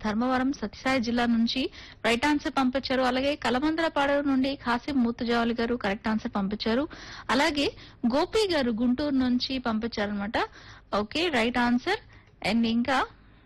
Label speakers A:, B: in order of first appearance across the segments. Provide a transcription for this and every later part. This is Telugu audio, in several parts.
A: ధర్మవరం సత్యసాయి జిల్లా నుంచి రైట్ ఆన్సర్ పంపించారు అలాగే కలమందలపాడు నుండి ఖాసిం మూతుజావలి గారు కరెక్ట్ ఆన్సర్ పంపించారు అలాగే గోపి గారు గుంటూరు నుంచి పంపించారు అనమాట ఓకే రైట్ ఆన్సర్ అండ్ ఇంకా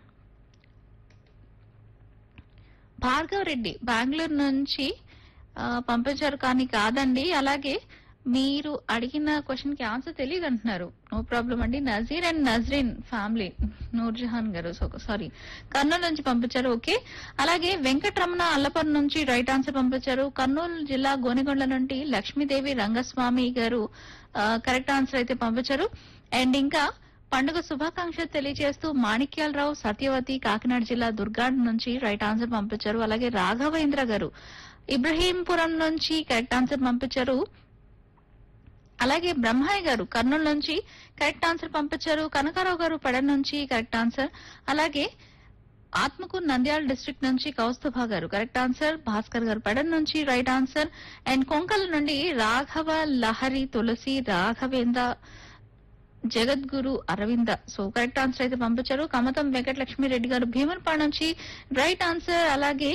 A: భార్గవ్ రెడ్డి బెంగళూరు నుంచి ఆ, పంపించారు కానీ కాదండి అలాగే మీరు అడిగిన క్వశ్చన్ కి ఆన్సర్ తెలియదు అంటున్నారు నో ప్రాబ్లం అండి నజీర్ అండ్ నజరీన్ ఫ్యామిలీ నూర్జహాన్ గారు సారీ కర్నూలు నుంచి పంపించారు ఓకే అలాగే వెంకటరమణ అల్లపర్ నుంచి రైట్ ఆన్సర్ పంపించారు కర్నూలు జిల్లా గోనెగొండ నుండి లక్ష్మీదేవి రంగస్వామి గారు కరెక్ట్ ఆన్సర్ అయితే పంపించారు అండ్ ఇంకా పండుగ శుభాకాంక్షలు తెలియజేస్తూ మాణిక్యాలరావు సత్యవతి కాకినాడ జిల్లా దుర్గాడ్ నుంచి రైట్ ఆన్సర్ పంపించారు అలాగే రాఘవేంద్ర గారు ఇబ్రహీంపురం నుంచి కరెక్ట్ ఆన్సర్ పంపించారు అలాగే బ్రహ్మయ్య గారు కర్నూలు నుంచి కరెక్ట్ ఆన్సర్ పంపించారు కనకారావు గారు పెడ నుంచి కరెక్ట్ ఆన్సర్ అలాగే ఆత్మకూరు నంద్యాల డిస్ట్రిక్ట్ నుంచి కౌస్తుభా గారు కరెక్ట్ ఆన్సర్ భాస్కర్ గారు పెడ నుంచి రైట్ ఆన్సర్ అండ్ కొంకల్ నుండి Raghava Lahari Tulasi Raghavendra Jagadguru Aravinda so correct answer అయితే పంపించారు కమతం వెంకటలక్ష్మి రెడ్డి గారు భీమన్పాడు నుంచి రైట్ ఆన్సర్ అలాగే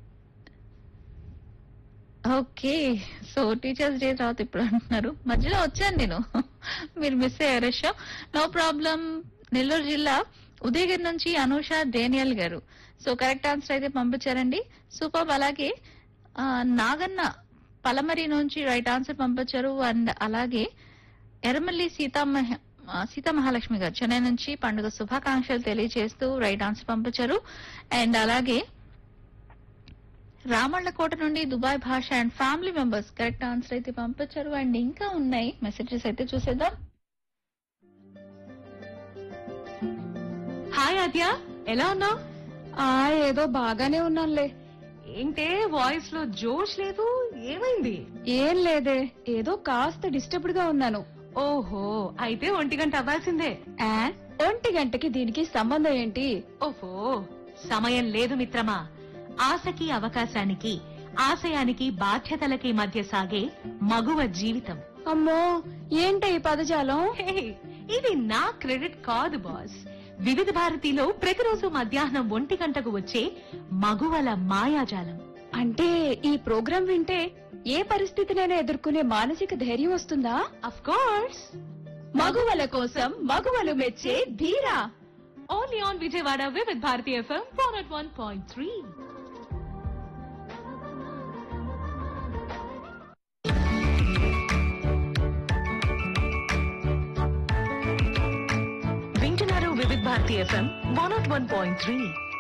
A: ఓకే సో టీచర్స్ డే తర్వాత ఇప్పుడు అంటున్నారు మధ్యలో వచ్చాను నేను మీరు మిస్ అయ్యారు షో నో ప్రాబ్లం నెల్లూరు జిల్లా ఉదయగిరి నుంచి అనూష డేనియల్ గారు సో కరెక్ట్ ఆన్సర్ అయితే పంపించారండి సూపర్ అలాగే ఆ, నాగన్న పలమరి నుంచి రైట్ ఆన్సర్ పంపించారు అండ్ అలాగే ఎర్రమల్లి సీతామహ ఆ, సీతామహాలక్ష్మి గారు చెన్నై నుంచి పండుగ శుభాకాంక్షలు తెలియజేస్తూ రైట్ ఆన్సర్ పంపించారు అండ్ అలాగే రామళ్ళకోట నుండి Dubai Basha and family members correct answer అయితే పంపించారు అండ్ ఇంకా ఉన్నాయి మెసేజెస్ అయితే చూసేద్దాం
B: హాయ్ ఆద్య ఎలా ఉన్నావు
C: ఆ ఏదో బాగానే ఉన్నానులే
B: ఏంటే వాయిస్ లో జోష్ లేదు ఏమైంది
C: ఏం లేదే ఏదో కాస్త డిస్టర్బ్డ్ గా ఉన్నాను
B: ఓహో అయితే ఒంటి గంట అవ్వాల్సిందే
C: ఆ, ఒంటి గంటకి దీనికి సంబంధం ఏంటి
B: ఓహో సమయం లేదు మిత్రమా ఆశకి అవకాశానికి ఆశయానికి బాధ్యతలకి మధ్య సాగే మగువ జీవితం
C: అమ్మో ఏంటి ఈ పదజాలం
B: హే, ఇది నా క్రెడిట్ కాదు బాస్ వివిధ భారతిలో ప్రతిరోజు మధ్యాహ్నం ఒంటి గంటకు వచ్చే మగువల మాయాజాలం
C: అంటే ఈ ప్రోగ్రాం వింటే ఏ పరిస్థితినైనా ఎదుర్కొనే మానసిక ధైర్యం వస్తుందా
B: అఫ్ కోర్స్
C: మగువల కోసం మగువలు మెచ్చే Dheera
B: only on Vijayawada Vividh Bharati FM four at one point three వింటున్నారు Vividh Bharati FM one at one point three